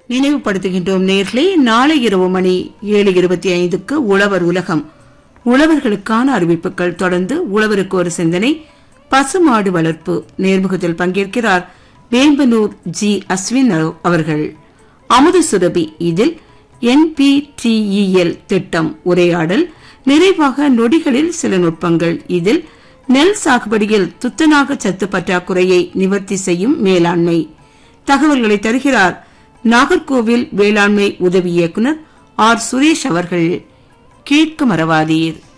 நினைவுபடுத்துகின்றோம் நேர்களே நாளை இரவு மணி ஏழு இருபத்தி ஐந்துக்கு உழவர் உலகம் உழவர்களுக்கான அறிவிப்புகள் தொடர்ந்து உழவருக்கு ஒரு சிந்தனை பசுமாடு வளர்ப்பு நேர்முகத்தில் பங்கேற்கிறார் வேம்பனூர் ஜி அஸ்வின் அவர்கள் அமுத சுரபி இதில் என்பிடிஇஎல் திட்டம் உரையாடல் நிறைவாக நொடிகளில் சில நுட்பங்கள் இதில் நெல் சாகுபடியில் துத்தநாக சத்து பற்றாக்குறையை நிவர்த்தி செய்யும் மேலாண்மை தகவல்களை தருகிறார் நாகர்கோவில் வேளாண்மை உதவி இயக்குநர் ஆர் சுரேஷ் அவர்கள் கேட்க மறவாதீர்